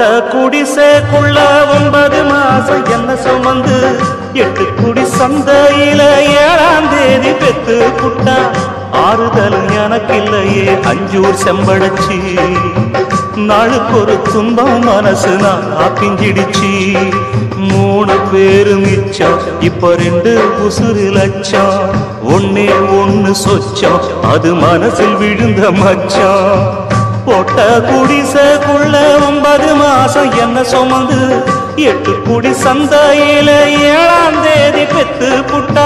போட்ட குடிசைக்குள்ள ஒன்பது மாசம் என்ன சுமந்து எட்டு குடி சந்தையில ஏழாம் தேதி பெத்து புட்டா ஆறுதல் எனக்கு இல்லையே அஞ்சூர் செம்படச்சி நாளுக்கு ஒரு துன்பம் மனசு நான் பிஞ்சிடுச்சு மூணு பேரு மிச்சம் இப்ப ரெண்டு உசுறு லட்சம் ஒன்னே ஒண்ணு சொச்சம் அது மனசில் விழுந்த மச்சம் போட்ட குடிசைக்குள்ள ஒன்பது மாசம் என்ன சுமந்து எட்டு குடி சந்தையில ஏழாம் தேதி பெத்து புட்டா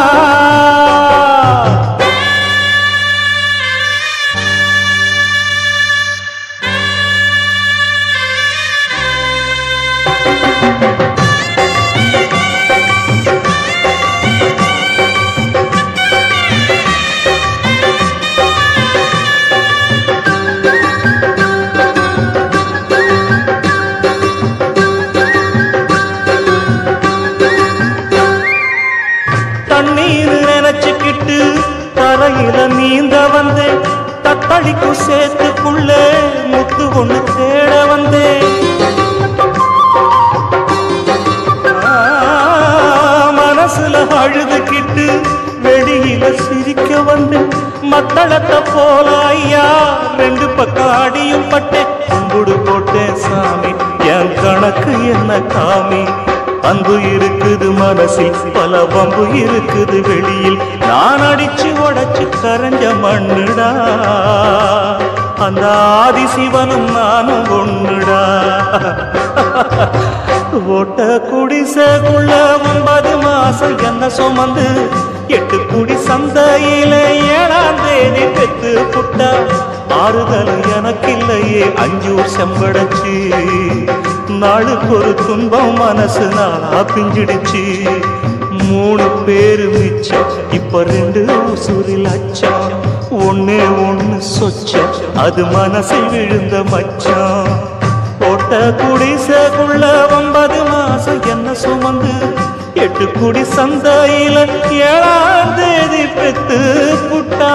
தண்ணீர் நினைச்சுக்கிட்டு தரையில நீந்த வந்தேன் தத்தளிக்கும் சேத்துக்குள்ள முத்து ஒண்ணு தேட வந்தேன் ஆ, மனசுல அழுதுகிட்டு வெளியில சிரிக்க வந்தேன் மத்தளத்தை போல ஐயா ரெண்டு பக்கம் அடியும் பட்டேன் கும்பிடு போட்டேன் சாமி என் கணக்கு என்ன காமி அன்பு இருக்குது மனசில் பல வம்பு இருக்குது வெளியில் நான் அடிச்சு உடைச்சு கரைஞ்ச மண்ணுடா அந்த ஆதி சிவனும் நானும் ஒண்ணுடா ஓட்ட குடிசைக்குள்ள ஒன்பது மாசம் என்ன சுமந்து எட்டு குடி சந்தையில ஏழாம் தேதி பெத்து புட்டா ஆறுதல் எனக்கில்லையே அஞ்சூர் செம்படச்சு நாளுக்கு ஒரு துன்பம் மனசு நாளா பிஞ்சிடுச்சு மூணு பேரு மிச்சம் இப்ப ரெண்டு உசுரி லட்சம் ஒன்னே ஒண்ணு சொச்சம் அது மனசில் விழுந்த மச்சம் போட்ட குடிசைக்குள்ள ஒன்பது மாசம் என்ன சுமந்து எட்டு குடி சந்தையில ஏழாம் தேதி பெத்து புட்டா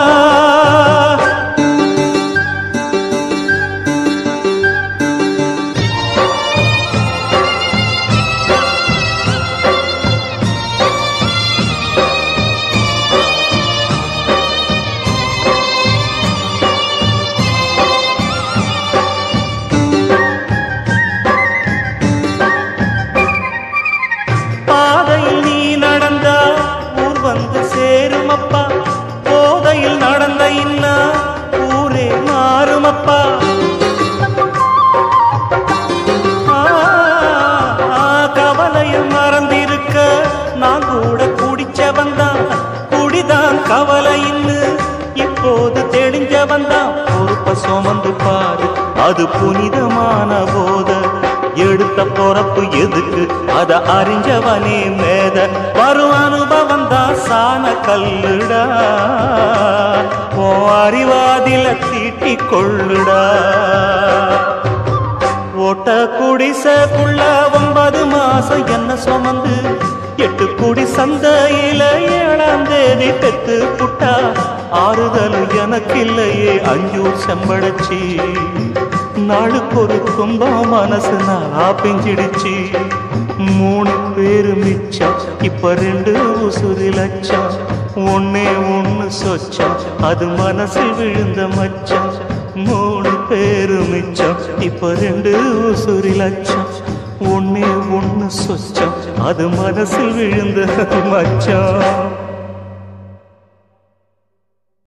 பாதையில் நீ நடந்தா ஊர் வந்து சேருமப்பா போதையில் நடந்த இன்னா ஊரே மாறுமப்பா ஆ, ஆ, கவலையில் மறந்திருக்க நான் கூட குடிச்சவன் தான் குடிதான் கவலைன்னு இப்போது தெளிஞ்சவன் தான் பொறுப்ப சுமந்து பாரு அது புனிதமான போத எடுத்த பொறப்பு எதுக்கு அத அறிஞ்சவனே மேத வரும் அனுபவம் தான் சாண கல்லுடா ஓ அறிவாதில தீட்டி கொள்ளுடா ஓட்ட குடிசைக்குள்ள ஒன்பது மாசம் என்ன சுமந்து எட்டு குடி சந்தையில ஏழாம் தேதி பெத்து புட்டா ஆறுதல் எனக்கு இல்லையே அஞ்சூர் செம்படச்சி நாளுக்கு ஒரு துன்பம் மனசு நாளா பிஞ்சிடுச்சு மூணு பேரு மிச்சம் இப்ப ரெண்டு உசுறு லட்சம் ஒன்னே ஒண்ணு சொச்சம் அது மனசில் விழுந்த மச்சம் மூணு பேரு மிச்சம் இப்ப ரெண்டு உசுறு லட்சம் ஒன்னே ஒண்ணு சொச்சம் அது மனசில் விழுந்த மச்சம்